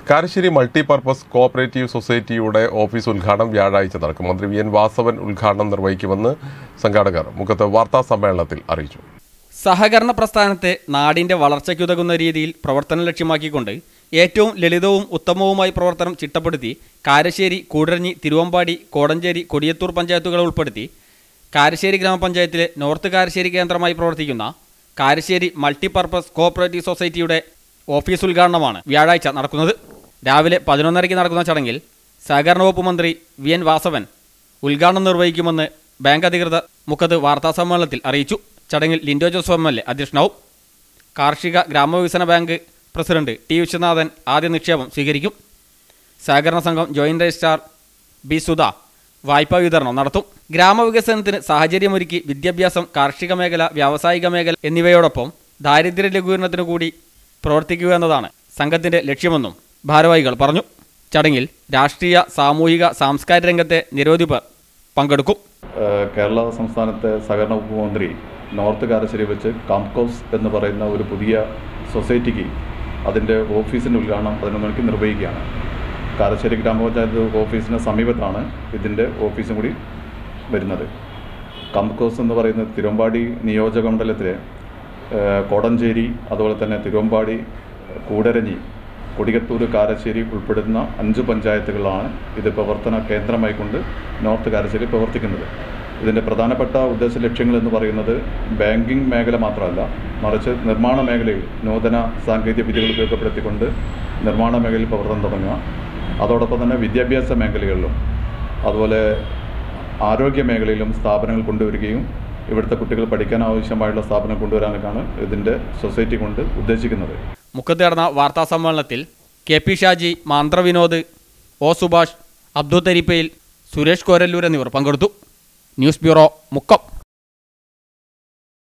Karassery multipurpose cooperative സൊസൈറ്റിയുടെ office ഉദ്ഘാടനം വ്യാഴാഴ്ച നടക്കും മന്ത്രി വി എൻ വാസവൻ ഉദ്ഘാടനം നിർവഹിക്കുമെന്ന് സംഘാടകർ മുഖത്ത് വാർത്താ സമ്മേളനത്തിൽ അറിയിച്ചു സഹകരണ പ്രസ്ഥാനത്തെ നാടിന്റെ വളർച്ചയ്ക്കുതകുന്ന രീതിയിൽ പ്രവർത്തനം ലക്ഷ്യമാക്കിക്കൊണ്ട് ഏറ്റവും ലളിതവും ഉത്തമവുമായി പ്രവർത്തനം ചിട്ടപ്പെടുത്തി കാരശ്ശേരി കൂടരഞ്ഞി തിരുവമ്പാടി കോടഞ്ചേരി കൊടിയത്തൂർ പഞ്ചായത്തുകളെ ഉൾപ്പെടുത്തി കാരശ്ശേരി ഗ്രാമപഞ്ചായത്തിലെ നോർത്ത് കാരശ്ശേരി കേന്ദ്രമായി പ്രവർത്തിക്കുന്ന കാരശ്ശേരി മൾട്ടിപർപ്പസ് കോഓപ്പറേറ്റീവ് സൊസൈറ്റിയുടെ ഓഫീസ് ഉദ്ഘാടനമാണ് വ്യാഴാഴ്ച നടക്കുന്നത് രാവിലെ പതിനൊന്നരയ്ക്ക് നടക്കുന്ന ചടങ്ങിൽ സഹകരണ വകുപ്പ് മന്ത്രി വി എൻ വാസവൻ ഉദ്ഘാടനം നിർവഹിക്കുമെന്ന് ബാങ്ക് അധികൃതർ മുഖത്ത് വാർത്താസമ്മേളനത്തിൽ അറിയിച്ചു ചടങ്ങിൽ Linto Joseph M L A അധ്യക്ഷനാവും കാർഷിക ഗ്രാമവികസന ബാങ്ക് പ്രസിഡന്റ് ടി വിശ്വനാഥൻ ആദ്യ നിക്ഷേപം സ്വീകരിക്കും സഹകരണ സംഘം ജോയിന്റ് രജിസ്ട്രാർ ബി സുധ വായ്പാ വിതരണം നടത്തും ഗ്രാമവികസനത്തിന് സാഹചര്യമൊരുക്കി വിദ്യാഭ്യാസം കാർഷിക മേഖല വ്യാവസായിക മേഖല എന്നിവയോടൊപ്പം ദാരിദ്ര്യ ലഘൂകരണത്തിനു കൂടി പ്രവർത്തിക്കുക എന്നതാണ് സംഘത്തിന്റെ ലക്ഷ്യമെന്നും ഭാരവാഹികൾ പറഞ്ഞു ചടങ്ങിൽ രാഷ്ട്രീയ സാമൂഹിക സാംസ്കാരിക രംഗത്തെ നിരവധി പേർ പങ്കെടുക്കും ഏഹ് കേരള സംസ്ഥാനത്തെ സഹകരണ വകുപ്പ് മന്ത്രി നോർത്ത് കാരശ്ശേരി വെച്ച് കാംകോസ് എന്ന് പറയുന്ന ഒരു പുതിയ സൊസൈറ്റിക്ക് അതിൻ്റെ ഓഫീസിൻ്റെ ഉദ്ഘാടനം പതിനൊന്ന് മണിക്ക് നിർവഹിക്കുകയാണ് കാരശ്ശേരി ഗ്രാമപഞ്ചായത്ത് ഓഫീസിന് സമീപത്താണ് ഇതിൻ്റെ ഓഫീസും കൂടി വരുന്നത് കാംകോസ് എന്ന് പറയുന്നത് തിരുവമ്പാടി നിയോജക മണ്ഡലത്തിലെ ഏഹ് കോടഞ്ചേരി അതുപോലെ തന്നെ തിരുവമ്പാടി കൂടരഞ്ഞി കൊടിയത്തൂർ കാരശ്ശേരി ഉൾപ്പെടുന്ന അഞ്ച് പഞ്ചായത്തുകളാണ് ഇത് പ്രവർത്തന കേന്ദ്രമായിക്കൊണ്ട് നോർത്ത് കാരശ്ശേരി പ്രവർത്തിക്കുന്നത് ഇതിൻ്റെ പ്രധാനപ്പെട്ട ഉദ്ദേശ ലക്ഷ്യങ്ങൾ എന്ന് പറയുന്നത് ബാങ്കിങ് മേഖല മാത്രമല്ല മറിച്ച് നിർമ്മാണ മേഖലയിൽ നൂതന സാങ്കേതിക വിദ്യകൾ ഉപയോഗപ്പെടുത്തിക്കൊണ്ട് നിർമ്മാണ മേഖലയിൽ പ്രവർത്തനം തുടങ്ങുക അതോടൊപ്പം തന്നെ വിദ്യാഭ്യാസ മേഖലകളിലും അതുപോലെ ആരോഗ്യ മേഖലയിലും സ്ഥാപനങ്ങൾ കൊണ്ടുവരികയും ഇവിടുത്തെ കുട്ടികൾ പഠിക്കാൻ ആവശ്യമായുള്ള സ്ഥാപനം കൊണ്ടുവരാനൊക്കെയാണ് ഇതിൻ്റെ സൊസൈറ്റി കൊണ്ട് ഉദ്ദേശിക്കുന്നത് മുഖത്ത് നടന്ന വാർത്താ സമ്മേളനത്തിൽ കെ പി ഷാജി മാന്ത്ര വിനോദ് ഒ സുഭാഷ് അബ്ദു തരിപ്പയിൽ സുരേഷ് കോരല്ലൂർ എന്നിവർ പങ്കെടുത്തു ന്യൂസ് ബ്യൂറോ മുക്കം